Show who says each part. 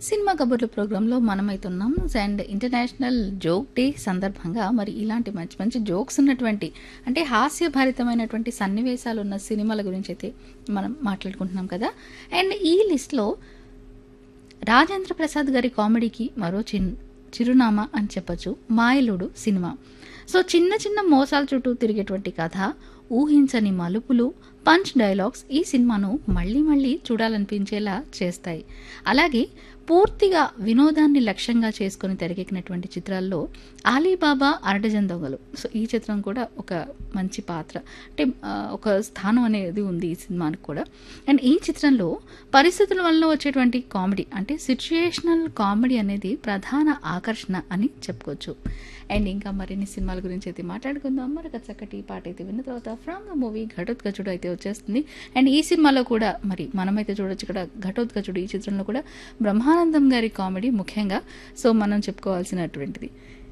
Speaker 1: cinema కబుర్లు ప్రోగ్రాంలో మనమైతున్నాం అండ్ ఇంటర్నేషనల్ జోక్ డే సందర్భంగా మరి ఇలాంటి మంచి మంచి జోక్స్ ఉన్నటువంటి అంటే హాస్యభరితమైనటువంటి సన్నివేశాలు ఉన్న సినిమాల గురించి అయితే మనం మాట్లాడుకుంటున్నాం కదా అండ్ ఈ లిస్ట్లో రాజేంద్ర ప్రసాద్ గారి కామెడీకి మరో చిన్ చిరునామా అని చెప్పొచ్చు మాయలుడు సినిమా సో చిన్న చిన్న మోసాల చుట్టూ తిరిగేటువంటి కథ ఊహించని మలుపులు పంచ్ డైలాగ్స్ ఈ సినిమాను మళ్ళీ మళ్ళీ చూడాలనిపించేలా చేస్తాయి అలాగే పూర్తిగా వినోదాన్ని లక్ష్యంగా చేసుకుని తెరకెక్కినటువంటి చిత్రాల్లో ఆలీబాబా అరడజన్ దొంగలు సో ఈ చిత్రం కూడా ఒక మంచి పాత్ర అంటే ఆ, ఒక స్థానం అనేది ఉంది ఈ సినిమానికి కూడా అండ్ ఈ చిత్రంలో పరిస్థితుల వల్ల వచ్చేటువంటి కామెడీ అంటే సిచ్యుయేషనల్ కామెడీ అనేది ప్రధాన ఆకర్షణ అని చెప్పుకోవచ్చు అండ్ ఇంకా మరిన్ని సినిమాల గురించి అయితే మాట్లాడుకుందాం మరొక చక్కటి పాట అయితే విన్న తర్వాత ఫ్రమ్ ద మూవీ ఘటోత్కచుడు అయితే వచ్చేస్తుంది అండ్ ఈ సినిమాలో కూడా మరి మనమైతే చూడొచ్చు ఇక్కడ ఘటోత్కచుడు ఈ చిత్రంలో కూడా బ్రహ్మానందం గారి కామెడీ ముఖ్యంగా సో మనం చెప్పుకోవాల్సినటువంటిది